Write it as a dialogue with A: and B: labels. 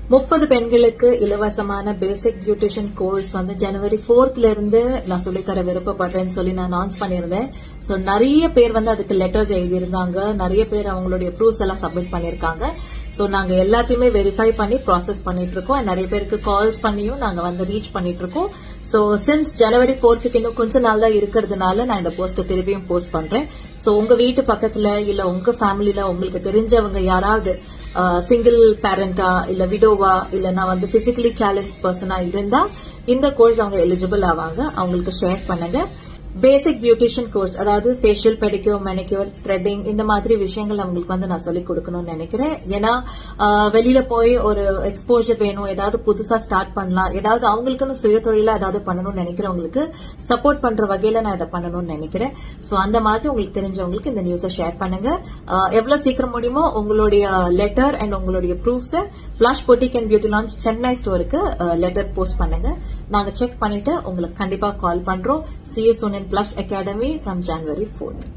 A: முப்பது பெண்களுக்கு இலவசமான பேசிக் பியூட்டிஷியன் கோர்ஸ் வந்து ஜனவரி ஃபோர்த்ல இருந்து நான் சொல்லித்தர விருப்பப்படுறேன்னு சொல்லி நான் அனௌன்ஸ் பண்ணியிருந்தேன் ஸோ நிறைய பேர் வந்து அதுக்கு லெட்டர்ஸ் எழுதியிருந்தாங்க நிறைய பேர் அவங்களுடைய ப்ரூஃப்ஸ் எல்லாம் சப்மிட் பண்ணியிருக்காங்க ஸோ நாங்க எல்லாத்தையுமே வெரிஃபை பண்ணி ப்ராசஸ் பண்ணிட்டு இருக்கோம் And நிறைய பேருக்கு கால்ஸ் பண்ணியும் நாங்க வந்து ரீச் பண்ணிட்டு இருக்கோம் ஸோ சின்ஸ் ஜனவரி ஃபோர்த்துக்கு இன்னும் கொஞ்ச நாள் தான் இருக்கிறதுனால நான் இந்த போஸ்ட்டை திருப்பியும் போஸ்ட் பண்றேன் ஸோ உங்க வீட்டு பக்கத்துல இல்ல உங்க ஃபேமிலில உங்களுக்கு தெரிஞ்சவங்க யாராவது சிங்கிள் பேரண்டா இல்ல விடோவா இல்லனா வந்து பிசிக்கலி சேலஞ்ச் பர்சனா இருந்தா இந்த கோர்ஸ் அவங்க எலிஜிபிள் ஆவாங்க அவங்களுக்கு ஷேர் பண்ணுங்க பேசிக் பியூட்டிஷியன் கோர்ஸ் அதாவது ஃபேஷியல் பெடிக்யூர் மெனிக்யூர் த்ரெட்டிங் இந்த மாதிரி விஷயங்கள் அவங்களுக்கு வந்து நான் சொல்லிக் கொடுக்கணும்னு நினைக்கிறேன் ஏன்னா ஆஹ், வெளியில போய் ஒரு எக்ஸ்போஜர் வேணும் ஏதாவது புதுசா ஸ்டார்ட் பண்ணலாம் ஏதாவது அவங்களுக்குன்னு சுய தொழிலா ஏதாவது பண்ணணும்னு நினைக்கிறவங்களுக்கு சப்போர்ட் பண்ற வகையில நான் இதை பண்ணணும்னு நினைக்கிறேன் சோ அந்த மாதிரி உங்களுக்கு தெரிஞ்சவங்களுக்கு இந்த நியூஸை ஷேர் பண்ணுங்க ஆஹ், எவ்வளவு சீக்கிரம் முடியுமோ உங்களுடைய லெட்டர் அண்ட் உங்களுடைய ப்ரூஃப்ஸை Blush Boutique and Beauty Lounge Chennai ஸ்டோருக்கு லெட்டர் போஸ்ட் பண்ணுங்க நாங்க செக் பண்ணிட்டு உங்களுக்கு கண்டிப்பா கால் பண்றோம் CS one in Blush Academy from January fourth